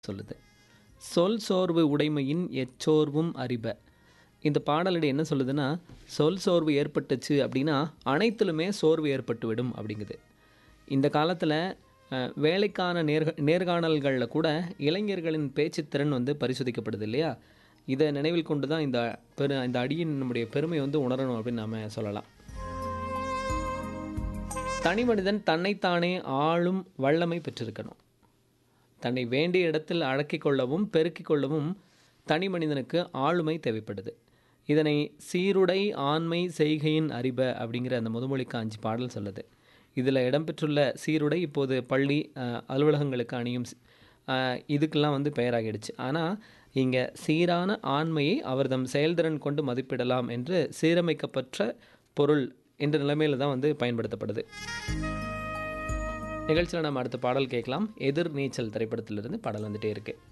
சொல்லுது சொல் சோர்வு உடைமையின் எச்சோர்வும் அறிப இந்த பாடலடி என்ன சொல்லுதுன்னா சொல் சோர்வு ஏற்பட்டுச்சு அப்படின்னா அனைத்திலுமே சோர்வு ஏற்பட்டுவிடும் அப்படிங்குது இந்த காலத்தில் அஹ், வேலைக்கான நேர்க நேர்காணல்களில் கூட இளைஞர்களின் பேச்சுத்திறன் வந்து பரிசோதிக்கப்படுது இல்லையா இதை நினைவில் கொண்டு தான் இந்த பெரு இந்த அடியின் நம்முடைய பெருமை வந்து உணரணும் அப்படின்னு நாம் சொல்லலாம் தனி மனிதன் தன்னைத்தானே ஆளும் வல்லமை பெற்றிருக்கணும் தன்னை வேண்டிய இடத்தில் அடக்கிக் கொள்ளவும் பெருக்கிக் கொள்ளவும் தனி மனிதனுக்கு ஆளுமை தேவைப்படுது இதனை சீருடை ஆண்மை செய்கையின் அறிப அப்படிங்கிற அந்த முதுமொழி காஞ்சி பாடல் சொல்லுது இதில் இடம்பெற்றுள்ள சீருடை இப்போது பள்ளி அஹ், அலுவலகங்களுக்கு அணியும் சி- அஹ், இதுக்கெல்லாம் வந்து பெயராகிடுச்சு ஆனால் இங்கே சீரான ஆண்மையை அவர் தம் செயல்திறன் கொண்டு மதிப்பிடலாம் என்று சீரமைக்கப்பட்ட பொருள் என்ற நிலைமையில் தான் வந்து பயன்படுத்தப்படுது நிகழ்ச்சியில் நம்ம அடுத்த பாடல் கேட்கலாம் எதிர் நீச்சல் திரைப்படத்திலிருந்து பாடல் வந்துட்டே இருக்கு